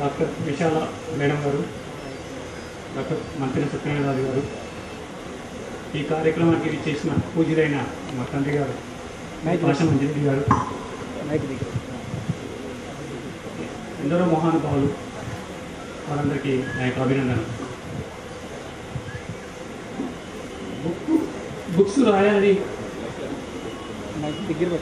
Doctor Vishala madam garu doctor Mantri Satyanarayana గారు ఈ కార్యక్రమానికి ఇది చేసిన పూజలైన మా తండ్రి గారు భాష మంజరి గారు ఎందరో మహానుభావులు వారందరికీ నా యొక్క అభినందన బుక్ బుక్స్ రాయాలని దగ్గర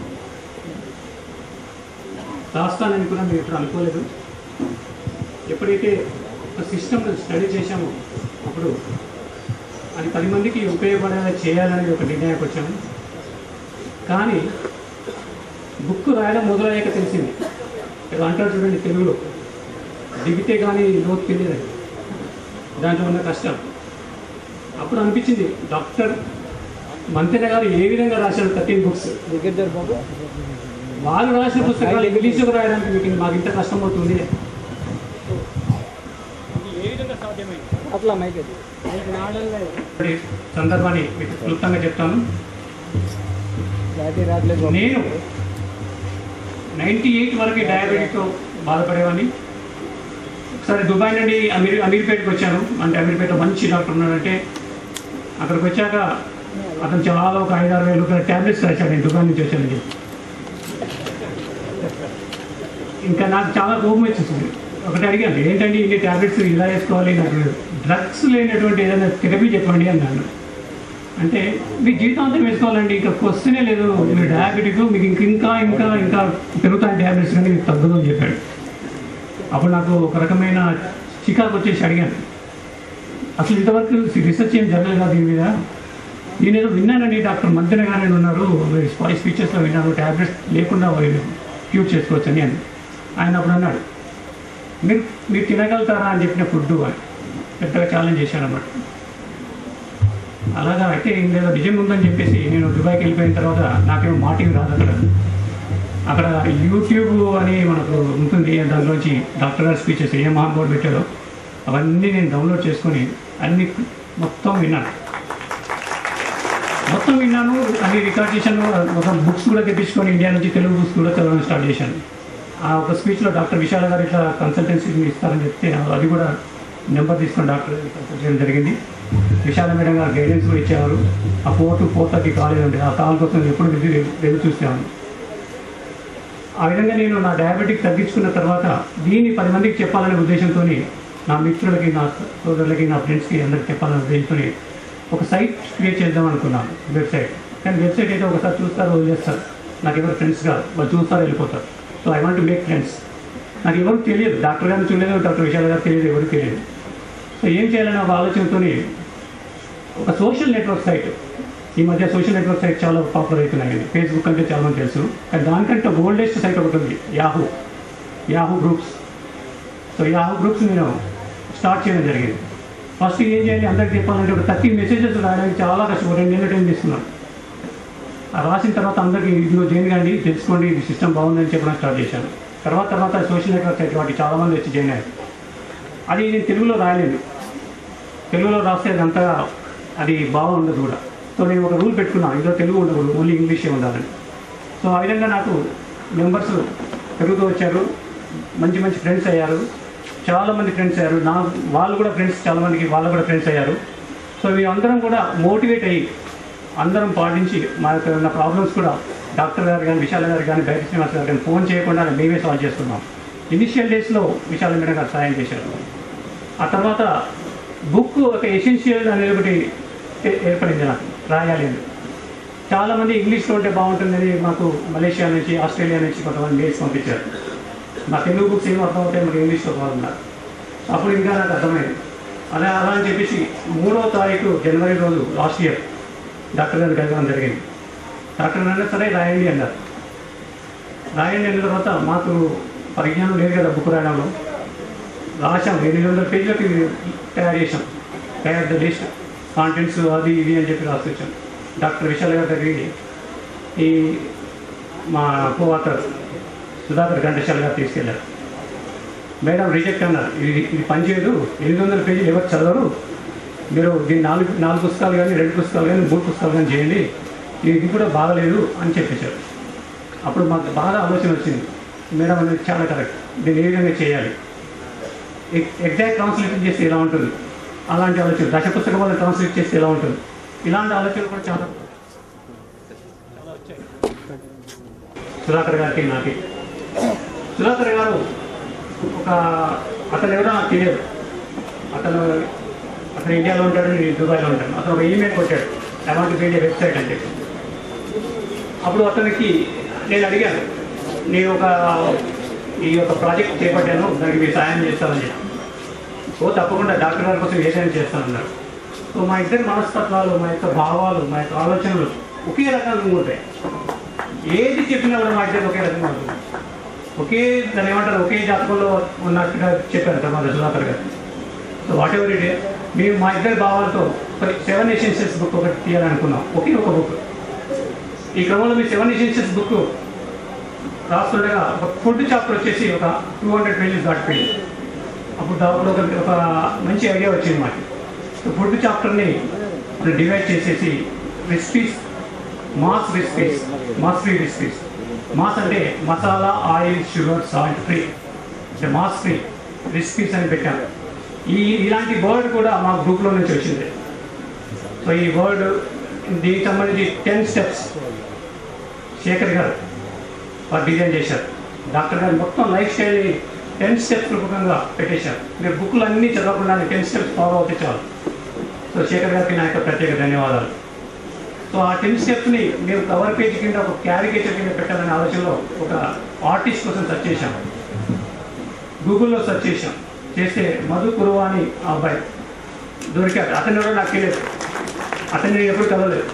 రాస్తానని కూడా మేము ఎప్పుడు అనుకోలేదు ఎప్పుడైతే ఒక సిస్టమ్ స్టడీ చేశామో అప్పుడు అది పది మందికి ఉపయోగపడేలా చేయాలనేది ఒక నిర్ణయానికి వచ్చాము కానీ బుక్ రాయడం మొదలయ్యాక తెలిసింది ఏదో అంటారు చూడండి తెలుగులో దిగితే కానీ లోతు తెలియదు దాంట్లో ఉన్న కష్టం అప్పుడు అనిపించింది డాక్టర్ మంత్రి గారు ఏ విధంగా రాశారు థర్టీన్ బుక్స్ దగ్గర జరు బాబు వాళ్ళు రాసిన పుస్తకాలు ఇంగ్లీష్లో రాయడానికి మీకు మాకు ఇంత కష్టం అవుతుంది ఏ విధంగా సాధ్యమైంది అట్లా మైక్ అది ఇప్పటి సందర్భాన్ని మీకు క్లుప్తంగా చెప్తాను క్లారిటీ రావట్లేదు బాబు. నేను నైంటీ ఎయిట్ వరకు డయాబెటిక్తో బాధపడేవాడిని ఒకసారి దుబాయ్ నుండి అమీర్ అమీర్పేటకి వచ్చాను అంటే అమీర్పేటలో మంచి డాక్టర్ ఉన్నాడంటే అక్కడికి వచ్చాక అతను చాలా ఒక ఐదు ఆరు వేల రూపాయల ట్యాబ్లెట్స్ రాశాడు నేను దుబాయ్ నుంచి వచ్చానని చెప్పి ఇంకా నాకు చాలా కోపం వచ్చేసింది ఒకటి అడిగాను ఏంటండి ఇన్ని ట్యాబ్లెట్స్ ఇలా వేసుకోవాలి నాకు డ్రగ్స్ లేనటువంటి ఏదైనా థెరపీ చెప్పండి అన్నాను అంటే మీ జీవితాంతం వేసుకోవాలండి ఇంకా క్వశ్చనే లేదు మీరు డయాబెటిక్ మీకు ఇంక ఇంకా ఇంకా ఇంకా పెరుగుతాయి ట్యాబ్లెట్స్ కానీ మీకు తగ్గదు అని చెప్పాడు అప్పుడు నాకు ఒక రకమైన చికాకు వచ్చేసి అడిగాను అసలు ఇంతవరకు రీసెర్చ్ ఏం జరగలేదు దీని మీద నేను ఏదో విన్నానండి డాక్టర్ మధ్యన గానే ఉన్నారు స్పైస్ ఫీచర్స్లో విన్నాను ట్యాబ్లెట్స్ లేకుండా క్యూర్ చేసుకోవచ్చు అని అని ఆయన అప్పుడు అన్నాడు మీరు మీరు తినగలుగుతారా అని చెప్పిన ఫుడ్ అని పెద్దగా ఛాలెంజ్ చేశాను అన్నమాట అలాగా అయితే ఏం లేదో నిజం ఉందని చెప్పేసి నేను దుబాయ్కి వెళ్ళిపోయిన తర్వాత నాకేమో మాటివి రాదు అక్కడ అక్కడ యూట్యూబ్ అని మనకు ఉంటుంది దాంట్లోంచి డాక్టర్ గారి స్పీచెస్ ఏ మహానుభావుడు పెట్టారో అవన్నీ నేను డౌన్లోడ్ చేసుకొని అన్ని మొత్తం విన్నాను మొత్తం విన్నాను అన్ని రికార్డ్ చేశాను ఒక బుక్స్ కూడా తెప్పించుకొని ఇండియా నుంచి తెలుగు బుక్స్ కూడా చదవడం స్టార్ట్ చేశాను ఆ ఒక స్పీచ్లో డాక్టర్ విశాల గారు ఇట్లా కన్సల్టెన్సీ ఇస్తారని చెప్తే అది కూడా నెంబర్ తీసుకొని డాక్టర్ కన్సల్ట్ చేయడం జరిగింది విశాల మేడం గారు గైడెన్స్ కూడా ఇచ్చేవారు ఆ four to four thirty college ఉండేది ఆ కాల్ కోసం ఎప్పుడు ఎదురు ఎదురు చూసేవాను ఆ విధంగా నేను నా డయాబెటిక్ తగ్గించుకున్న తర్వాత దీన్ని పది మందికి చెప్పాలనే ఉద్దేశంతో నా మిత్రులకి నా సోదరులకి నా ఫ్రెండ్స్కి అందరికి చెప్పాలనే ఉద్దేశంతో ఒక సైట్ క్రియేట్ చేద్దాం అనుకున్నాను వెబ్సైట్ కానీ వెబ్సైట్ అయితే ఒకసారి చూస్తారు వదిలేస్తారు నాకు ఎవరు ఫ్రెండ్స్గా వాళ్ళు చూస్తారు వెళ్ళిపోతారు so I want make friends నాకు ఎవరు తెలియదు డాక్టర్ గారిని చూడలేదు డాక్టర్ విశాల్ గారు తెలియదు ఎవరికి తెలియదు సో ఏం చేయాలని ఒక ఆలోచనతో ఒక సోషల్ నెట్వర్క్ సైట్ ఈ మధ్య సోషల్ నెట్వర్క్ సైట్ చాలా పాపులర్ అవుతున్నాయండి ఫేస్బుక్ అంటే చాలా మంది తెలుసు కానీ దానికంటే ఓల్డెస్ట్ సైట్ ఒకటి ఉంది Yahoo Yahoo groups so Yahoo groups నేను స్టార్ట్ చేయడం జరిగింది ఫస్ట్ ఏం చేయాలి అందరికి చెప్పాలంటే ఒక థర్టీ మెసేజెస్ రాయడానికి చాలా కష్టం రెండు నెలల టైం తీసుకున్నాను ఆ రాసిన తర్వాత అందరికీ ఇదిగో జాయిన్ కండి తెలుసుకోండి ఇది సిస్టమ్ బాగుందని చెప్పడం స్టార్ట్ చేశాను తర్వాత తర్వాత సోషల్ నెట్వర్క్ సైట్ వాటి చాలామంది వచ్చి జాయిన్ అయ్యారు అది నేను తెలుగులో రాయలేదు తెలుగులో రాస్తే అదంతా అది బాగుండదు కూడా సో నేను ఒక రూల్ పెట్టుకున్నాను ఇందులో తెలుగు ఉండకూడదు ఓన్లీ ఇంగ్లీషే ఉండాలని సో ఆ విధంగా నాకు మెంబర్స్ పెరుగుతూ వచ్చారు మంచి మంచి ఫ్రెండ్స్ అయ్యారు చాలామంది ఫ్రెండ్స్ అయ్యారు నా వాళ్ళు కూడా ఫ్రెండ్స్ చాలామందికి వాళ్ళు కూడా ఫ్రెండ్స్ అయ్యారు సో మేమందరం కూడా మోటివేట్ అయ్యి అందరం పాటించి మా యొక్క ఉన్న ప్రాబ్లమ్స్ కూడా డాక్టర్ గారు కానీ విశాల గారు కానీ బయట శ్రీనివాస్ గారు కానీ ఫోన్ చేయకుండా మేమే సాల్వ్ చేస్తున్నాం ఇనిషియల్ డేస్లో విశాల మేడం గారు సహాయం చేశారు ఆ తర్వాత బుక్ ఒక ఎసెన్షియల్ అనేది ఒకటి ఏ- ఏర్పడింది నాకు రాయాలి అని చాలామంది ఇంగ్లీష్లో ఉంటే బాగుంటుందని మాకు మలేషియా నుంచి ఆస్ట్రేలియా నుంచి కొంతమంది మెయిల్స్ పంపించారు మా తెలుగు బుక్స్ ఏమో అర్థమవుతాయి మరి ఇంగ్లీష్లో బాగున్నారు అప్పుడు ఇంకా నాకు అర్థమైంది అలా అలా అని చెప్పేసి మూడవ తారీఖు జనవరి రోజు లాస్ట్ ఇయర్ డాక్టర్ గారిని కలగడం జరిగింది డాక్టర్ గారు సరే రాయండి అన్నారు రాయండి అన్న తర్వాత మాకు పరిజ్ఞానం లేదు కదా బుక్ రాయడంలో రాశాం ఎనిమిది వందల పేజీలకి తయారు చేసాం తయారు ద లిస్ట్ కాంటెంట్స్ అది ఇది అని చెప్పి రాసుకొచ్చాం డాక్టర్ విశాల్ గారి దగ్గరికి ఈ మా కో ఆథర్ సుధాకర్ ఘంటశాల గారు తీసుకెళ్ళారు మేడం రిజెక్ట్ అన్నారు ఇది ఇది పనిచేయదు ఎనిమిది వందల పేజీలు ఎవరు చదవరు మీరు దీన్ని నాలుగు నాలుగు పుస్తకాలు కానీ రెండు పుస్తకాలు కానీ మూడు పుస్తకాలు కానీ చేయండి ఇది కూడా బాగలేదు అని చెప్పేశారు అప్పుడు మాకు బాగా ఆలోచన వచ్చింది మేడం అనేది చాలా కరెక్ట్ దీన్ని ఏ విధంగా చేయాలి ఎగ్జాక్ట్ ట్రాన్స్లేషన్ చేస్తే ఎలా ఉంటుంది అలాంటి ఆలోచన దశ పుస్తకాలను ట్రాన్స్లేట్ చేస్తే ఎలా ఉంటుంది ఇలాంటి ఆలోచనలు కూడా చాలా చాలా వచ్చాయి సుధాకర్ గారికి నాకి సుధాకర్ గారు ఒక అతను ఎవరో నాకు తెలియదు అతను అతను ఇండియాలో ఉంటాడు నేను దుబాయ్లో ఉంటాను అతను ఒక ఈమెయిల్ కొట్టాడు ఐ వాంట్ బిల్డ్ వెబ్సైట్ అని చెప్పి అప్పుడు అతనికి నేను అడిగాను నేను ఒక ఈ యొక్క ప్రాజెక్ట్ చేపట్టాను దానికి మీరు సాయం చేస్తానని చెప్పి ఓ తప్పకుండా డాక్టర్ గారి కోసం ఏదైనా చేస్తానన్నారు సో మా ఇద్దరి మనస్తత్వాలు మా యొక్క భావాలు మా యొక్క ఆలోచనలు ఒకే రకంగా ఉంటాయి ఏది చెప్పినా కూడా మా ఇద్దరు ఒకే రకంగా ఉంటుంది ఒకే దాన్ని ఏమంటారు ఒకే జాతకంలో ఉన్నట్టుగా చెప్పారు తర్వాత సుధాకర్ గారు సో వాట్ ఎవర్ ఇట్ మేము మా ఇద్దరి భావాలతో సెవెన్ ఎసెన్షియల్స్ బుక్ ఒకటి తీయాలనుకున్నాం ఒకే ఒక బుక్ ఈ క్రమంలో మీ సెవెన్ ఎసెన్షియల్స్ బుక్ రాస్తుండగా ఒక ఫుడ్ చాప్టర్ వచ్చేసి ఒక టూ హండ్రెడ్ పేజెస్ దాటిపోయింది అప్పుడు అప్పుడు ఒక ఒక మంచి ఐడియా వచ్చింది మాకు సో ఫుడ్ చాప్టర్ని డివైడ్ చేసేసి recipes MOSS recipes MOSS free recipes MOSS అంటే masala oil sugar salt free అంటే మాస్ ఫ్రీ రెసిపీస్ అని పెట్టాను ఈ ఇలాంటి వర్డ్ కూడా మా గ్రూప్లో నుంచి వచ్చింది సో ఈ వర్డ్ దీనికి సంబంధించి టెన్ స్టెప్స్ శేఖర్ గారు వారు డిజైన్ చేశారు డాక్టర్ గారు మొత్తం లైఫ్ స్టైల్ని టెన్ స్టెప్స్ రూపకంగా పెట్టేశారు మీరు బుక్లు అన్నీ చదవకుండా టెన్ స్టెప్స్ ఫాలో అవుతే చాలు సో శేఖర్ గారికి నా యొక్క ప్రత్యేక ధన్యవాదాలు సో ఆ టెన్ స్టెప్స్ని మేము కవర్ పేజ్ కింద ఒక క్యారికేచర్ కింద పెట్టాలనే ఆలోచనలో ఒక ఆర్టిస్ట్ కోసం సెర్చ్ చేశాం గూగుల్లో సెర్చ్ చేశాం చేస్తే మధు కురువా అని ఆ అబ్బాయి దొరికాడు అతను ఎవరో నాకు తెలియదు అతన్ని నేను ఎప్పుడు కలవలేదు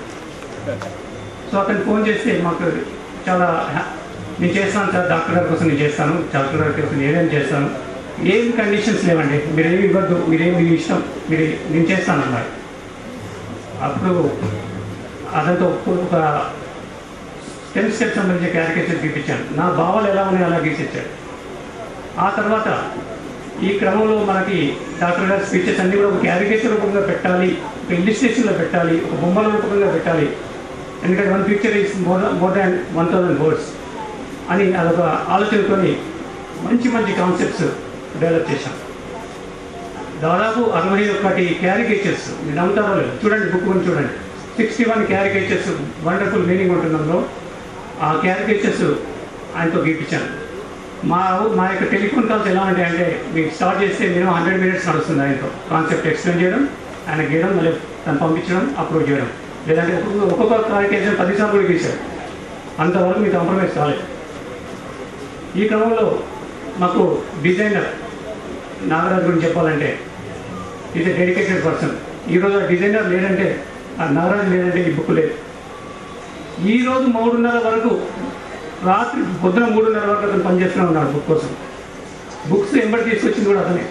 సో అతను ఫోన్ చేస్తే మాకు చాలా హ్యా- నేను చేస్తాను సార్ డాక్టర్ గారి కోసం నేను చేస్తాను డాక్టర్ గారి కోసం నేనేం చేస్తాను ఏం కండిషన్స్ లేవండి మీరేమి ఇవ్వద్దు మీరేం మీ ఇష్టం మీరు నేను చేస్తాను అన్నారు అప్పుడు అతనితో ఒక టెన్ స్టెప్స్ సంబంధించిన క్యారికేచర్ చూపించాను నా భావాలు ఎలా ఉన్నాయో అలా గీసిచ్చాడు ఆ తర్వాత ఈ క్రమంలో మనకి డాక్టర్ గారి స్పీచెస్ అన్ని కూడా ఒక క్యారికేచర్ రూపంగా పెట్టాలి ఒక ఇల్లిస్ట్రేషన్లో పెట్టాలి ఒక బొమ్మల రూపంగా పెట్టాలి ఎందుకంటే one picture is more more than one thousand words అని అదొక ఆలోచనతోని మంచి మంచి కాన్సెప్ట్స్ డెవలప్ చేశాం దాదాపు అరవై ఒకటి క్యారికేచర్స్ మీరు నమ్ముతారో లేదు చూడండి బుక్ కొని చూడండి sixty one caricatures wonderful meaning ఉంటుంది అందులో ఆ క్యారికేచర్స్ ఆయనతో గీపించాను మా మా యొక్క టెలిఫోన్ కాల్స్ ఎలా ఉంటాయి అంటే మీకు స్టార్ట్ చేస్తే మినిమం హండ్రెడ్ మినిట్స్ నడుస్తుంది ఆయనతో కాన్సెప్ట్ ఎక్స్ప్లెయిన్ చేయడం ఆయన గీయడం మళ్ళీ తను పంపించడం అప్రూవ్ చేయడం లేదంటే ఒక్కొక్క- ఒక్కొక్క క్యారికేచర్ పదిసార్లు కూడా గీశాడు అంతవరకు మీకు కాంప్రమైజ్ కాలేదు ఈ క్రమంలో మాకు డిజైనర్ నాగరాజు గురించి చెప్పాలంటే ఈజ్ ఎ డెడికేటెడ్ పర్సన్ ఈరోజు ఆ డిజైనర్ లేదంటే ఆ నాగరాజు లేదంటే ఈ బుక్ లేదు ఈరోజు మూడున్నర వరకు రాత్రి పొద్దున మూడున్నర వరకు అతను పనిచేస్తూనే ఉన్నాడు బుక్ కోసం బుక్స్ ఎంబడి తీసుకొచ్చింది కూడా అతనే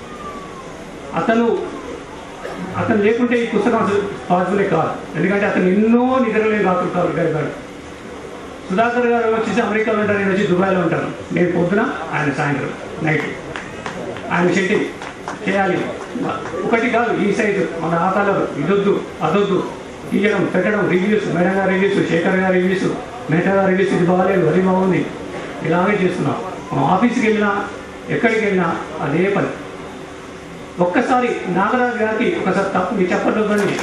అతను అతను లేకుంటే ఈ పుస్తకం అసలు పాసిబులే కాదు ఎందుకంటే అతను ఎన్నో నిద్రలేని రాత్రులు గడిపాడు సుధాకర్ గారు వచ్చేసి అమెరికాలో ఉంటారు నేను వచ్చి దుబాయ్లో ఉంటాను నేను పొద్దున ఆయన సాయంత్రం నైట్ ఆయన సెట్టింగ్ చేయాలి ఒకటి కాదు ఈ సైజు మన ఆకాలో ఇదొద్దు అదొద్దు తీయడం పెట్టడం రివ్యూస్ మేడం గారి రివ్యూస్ శేఖర్ గారి రివ్యూస్ మేట గారి రివ్యూస్ ఇది బాగాలేదు అది బాగుంది ఇలాగే చేస్తున్నాం మనం ఆఫీస్కి వెళ్ళినా ఎక్కడికి వెళ్ళినా అదే పని ఒక్కసారి నాగరాజు గారికి ఒకసారి తప్పు మీ చెప్పండి చెప్పండి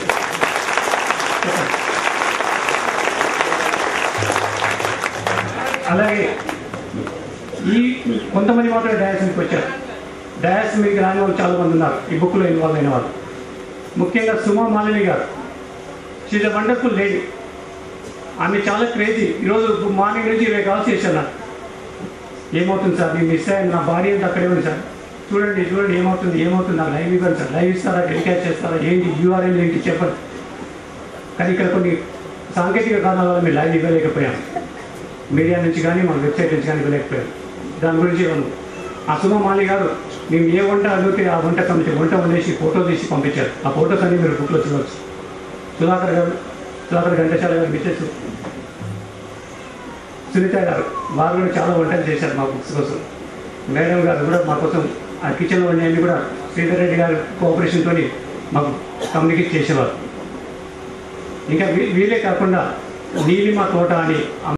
అలాగే ఈ కొంతమంది మాత్రమే డయాస్ మీదకి వచ్చారు డయాస్ మీదకి రాని వాళ్ళు చాలా మంది ఉన్నారు ఈ బుక్లో ఇన్వాల్వ్ అయిన వాళ్ళు ముఖ్యంగా సుమా మాలిని గారు షీజ్ అ వండర్ఫుల్ లేడీ ఆమె చాలా క్రేజీ ఈరోజు మార్నింగ్ నుంచి ఇరవై కాల్స్ చేశాను నాకు ఏమవుతుంది సార్ నేను మిస్ అయ్యాను నా బాడీ అంతా అక్కడే ఉంది సార్ చూడండి చూడండి ఏమవుతుంది ఏమవుతుంది నాకు లైవ్ ఇవ్వండి సార్ లైవ్ ఇస్తారా టెలికాస్ట్ చేస్తారా ఏంటి యూఆర్ఎల్ ఏంటి చెప్పండి కానీ ఇక్కడ కొన్ని సాంకేతిక కారణాల వల్ల మేము లైవ్ ఇవ్వలేకపోయాం మీడియా నుంచి కానీ మన వెబ్సైట్ నుంచి కానీ ఇవ్వలేకపోయాం దాని గురించి మనం ఆ సుమ మాలి గారు మేము ఏ వంట అడిగితే ఆ వంట కమిటీ వంట వండేసి ఫోటో తీసి పంపించారు ఆ ఫోటోస్ అన్ని మీరు బుక్లో చూడవచ్చు సుధాకర్ గారు సుధాకర్ ఘంటశాల గారు మిస్సెస్ సునీత గారు వారు కూడా చాలా వంటలు చేశారు మా బుక్స్ కోసం మేడం గారు కూడా మా కోసం ఆ కిచెన్లో అన్ని కూడా శ్రీధర్ రెడ్డి గారి కోఆపరేషన్తో మాకు కమ్యూనికేట్ చేసేవారు ఇంకా వీ- వీళ్ళే కాకుండా నీలిమ తోట అని